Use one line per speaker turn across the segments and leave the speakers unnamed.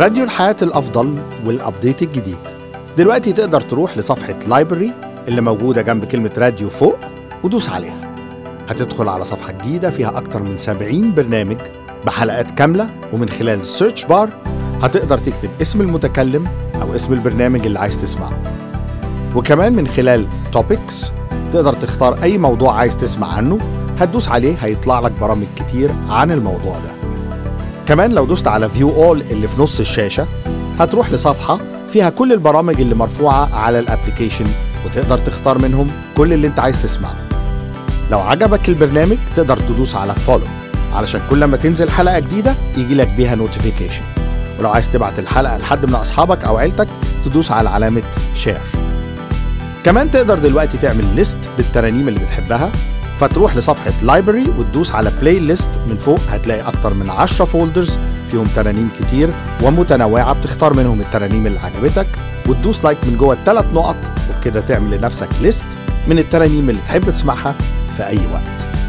راديو الحياة الأفضل والأبديت الجديد دلوقتي تقدر تروح لصفحة لايبرري اللي موجودة جنب كلمة راديو فوق ودوس عليها هتدخل على صفحة جديدة فيها أكتر من 70 برنامج بحلقات كاملة ومن خلال السيرش بار هتقدر تكتب اسم المتكلم أو اسم البرنامج اللي عايز تسمعه وكمان من خلال توبكس تقدر تختار أي موضوع عايز تسمع عنه هتدوس عليه هيطلع لك برامج كتير عن الموضوع ده كمان لو دوست على فيو اول اللي في نص الشاشة هتروح لصفحة فيها كل البرامج اللي مرفوعة على الابليكيشن وتقدر تختار منهم كل اللي انت عايز تسمعه لو عجبك البرنامج تقدر تدوس على فولو علشان كل ما تنزل حلقة جديدة يجي لك بيها نوتيفيكيشن ولو عايز تبعت الحلقة لحد من أصحابك أو عيلتك تدوس على علامة شير كمان تقدر دلوقتي تعمل ليست بالترانيم اللي بتحبها فتروح لصفحة لايبرري وتدوس على بلاي ليست من فوق هتلاقي أكتر من 10 فولدرز فيهم ترانيم كتير ومتنوعة بتختار منهم الترانيم اللي عجبتك وتدوس لايك من جوه الثلاث نقط وبكده تعمل لنفسك ليست من الترانيم اللي تحب تسمعها في أي وقت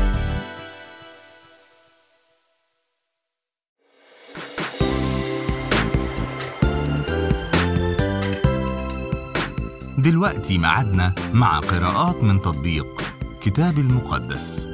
دلوقتي ميعادنا مع قراءات من تطبيق كتاب المقدس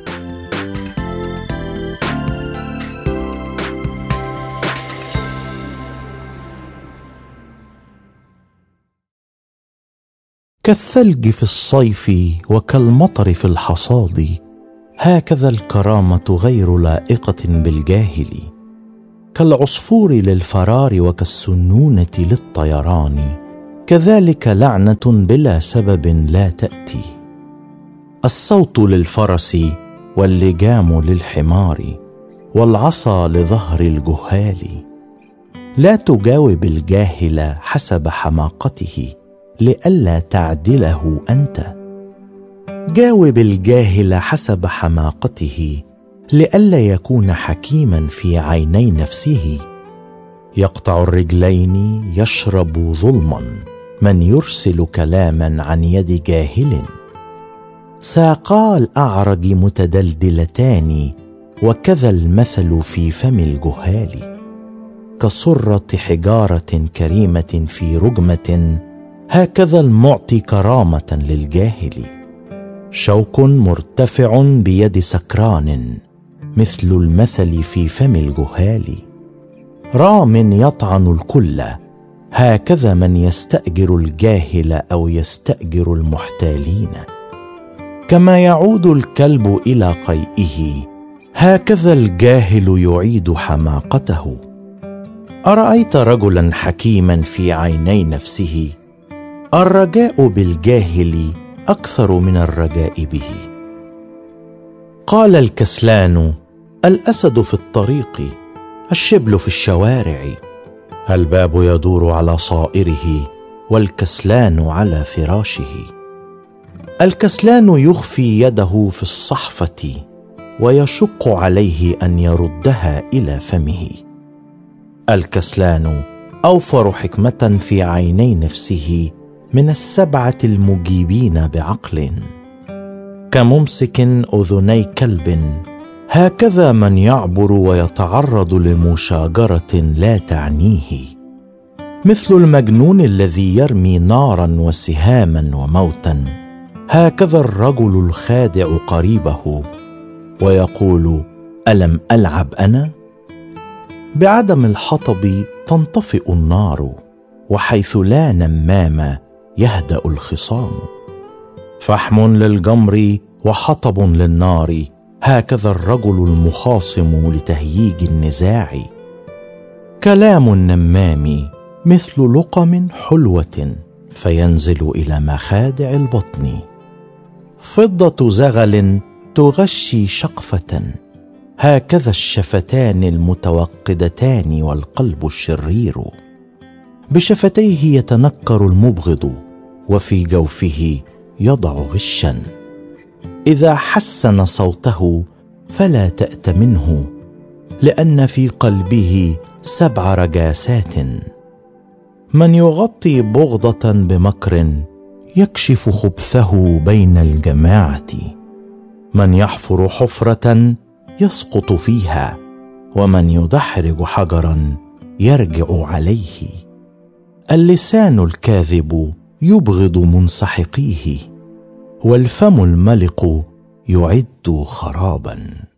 كالثلج في الصيف وكالمطر في الحصاد هكذا الكرامه غير لائقه بالجاهل كالعصفور للفرار وكالسنونه للطيران كذلك لعنه بلا سبب لا تاتي الصوت للفرس واللجام للحمار والعصا لظهر الجهال لا تجاوب الجاهل حسب حماقته لئلا تعدله انت جاوب الجاهل حسب حماقته لئلا يكون حكيما في عيني نفسه يقطع الرجلين يشرب ظلما من يرسل كلاما عن يد جاهل ساقا الاعرج متدلدلتان وكذا المثل في فم الجهال كصره حجاره كريمه في رجمه هكذا المعطي كرامه للجاهل شوك مرتفع بيد سكران مثل المثل في فم الجهال رام يطعن الكل هكذا من يستاجر الجاهل او يستاجر المحتالين كما يعود الكلب الى قيئه هكذا الجاهل يعيد حماقته ارايت رجلا حكيما في عيني نفسه الرجاء بالجاهل اكثر من الرجاء به قال الكسلان الاسد في الطريق الشبل في الشوارع الباب يدور على صائره والكسلان على فراشه الكسلان يخفي يده في الصحفه ويشق عليه ان يردها الى فمه الكسلان اوفر حكمه في عيني نفسه من السبعه المجيبين بعقل كممسك اذني كلب هكذا من يعبر ويتعرض لمشاجره لا تعنيه مثل المجنون الذي يرمي نارا وسهاما وموتا هكذا الرجل الخادع قريبه ويقول الم العب انا بعدم الحطب تنطفئ النار وحيث لا نمام يهدا الخصام فحم للجمر وحطب للنار هكذا الرجل المخاصم لتهييج النزاع كلام النمام مثل لقم حلوه فينزل الى مخادع البطن فضه زغل تغشي شقفه هكذا الشفتان المتوقدتان والقلب الشرير بشفتيه يتنكر المبغض وفي جوفه يضع غشا اذا حسن صوته فلا تات منه لان في قلبه سبع رجاسات من يغطي بغضه بمكر يكشف خبثه بين الجماعه من يحفر حفره يسقط فيها ومن يدحرج حجرا يرجع عليه اللسان الكاذب يبغض منسحقيه والفم الملق يعد خرابا